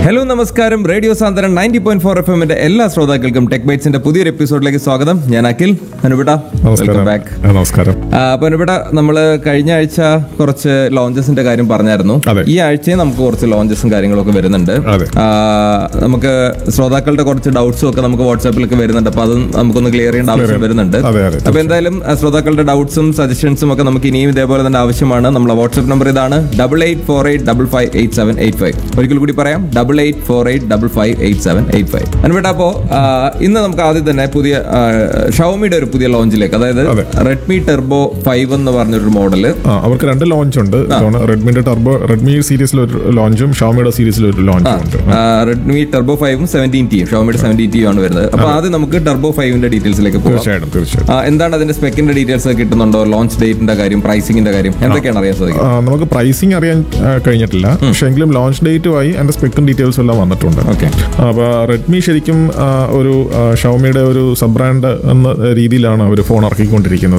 Hello നമസ്കാരം radio Santhwanam ninety point four F എമ്മിന്റെ എല്ലാ ശ്രോതാക്കൾക്കും ടെക് ബൈറ്റ്സിന്റെ പുതിയൊരു എപ്പിസോഡിലേക്ക് സ്വാഗതം ഞാൻ അഖിൽ അനുപിട വെൽക്കം ബാക്ക് ആ, നമസ്കാരം അപ്പൊ അനുപിട നമ്മള് കഴിഞ്ഞ ആഴ്ച കുറച്ച് ലോഞ്ചസിന്റെ കാര്യം പറഞ്ഞായിരുന്നു അതെ. ഈ ആഴ്ചയും നമുക്ക് കുറച്ച് ലോഞ്ചസും കാര്യങ്ങളൊക്കെ വരുന്നുണ്ട് അതെ. ആ, നമുക്ക് ശ്രോതാക്കളുടെ കുറച്ച് ഡൗട്ട്സും ഒക്കെ നമുക്ക് വാട്സാപ്പിലൊക്കെ വരുന്നുണ്ട് അപ്പൊ അതും നമുക്കൊന്ന് ക്ലിയർ ചെയ്യേണ്ട ആവശ്യം വരുന്നുണ്ട് അതെ, അതെ, അപ്പൊ എന്തായാലും ആ, ശ്രോതാക്കളുടെ ഡൗട്ട്സും സജഷൻസും ഒക്കെ നമുക്ക് ഇനിയും ഇതേപോലെ തന്നെ ആവശ്യമാണ് നമ്മളെ വാട്സ്ആപ്പ് നമ്പർ ഇതാണ് double eight four eight double five eight seven eight five ഒരിക്കൽ കൂടി പറയാം double eight four eight double five eight seven eight five അനുവേട്ട അപ്പോ ആ, ഇന്ന് നമുക്ക് ആദ്യം തന്നെ പുതിയ ഷവമിയുടെ ഒരു പുതിയ ലോഞ്ചിലേക്ക് അതായത് അതെ. റെഡ്മി ടെർബോ ഫൈവ് എന്ന് പറഞ്ഞൊരു മോഡല് ആ അവർക്ക് രണ്ട് ലോഞ്ച് ഉണ്ട് റെഡ്മിന്റെ ടർബോ റെഡ്മി സീരീസിൽ ഒരു ലോഞ്ചും ഷോമിയുടെ സീരീസിൽ ഒരു ലോഞ്ചും ഉണ്ട് റെഡ്മി ടെർബോ ഫൈവും സെവൻറ്റീൻ ടിയും ഷവമിയുടെ സെവൻറ്റീൻ ടിയും ആണ് വരുന്നത് അപ്പൊ ആദ്യം നമുക്ക് ടെർബോ ഫൈവിന്റെ ഡീറ്റെയിൽസിലേക്ക് പോകാം തീർച്ചയായിട്ടും തീർച്ചയായിട്ടും ആ, എന്താണ് അതിന്റെ സ്പെക്കിന്റെ ഡീറ്റെയിൽസ് ഒക്കെ കിട്ടുന്നുണ്ടോ ലോഞ്ച് ഡേറ്റിന്റെ കാര്യം പ്രൈസിംഗിന്റെ കാര്യം എന്തൊക്കെയാണ് അറിയാൻ സാധിക്കും ആ, നമുക്ക് പ്രൈസിങ് അറിയാൻ ആ, കഴിഞ്ഞിട്ടില്ല പക്ഷെ എങ്കിലും ലോഞ്ച് ഡേറ്റുമായി അതിന്റെ സ്പെക്കും ഡീറ്റെയിൽസും എല്ലാം വന്നിട്ടുണ്ട് ഓക്കെ അപ്പോൾ റെഡ്മി ശരിക്കും ആ, ഒരു ഷോമിയുടെ ഒരു സബ് ബ്രാൻഡ് എന്ന രീതിയിലാണ് അവർ ഫോൺ ഇറക്കിക്കൊണ്ടിരിക്കുന്നത്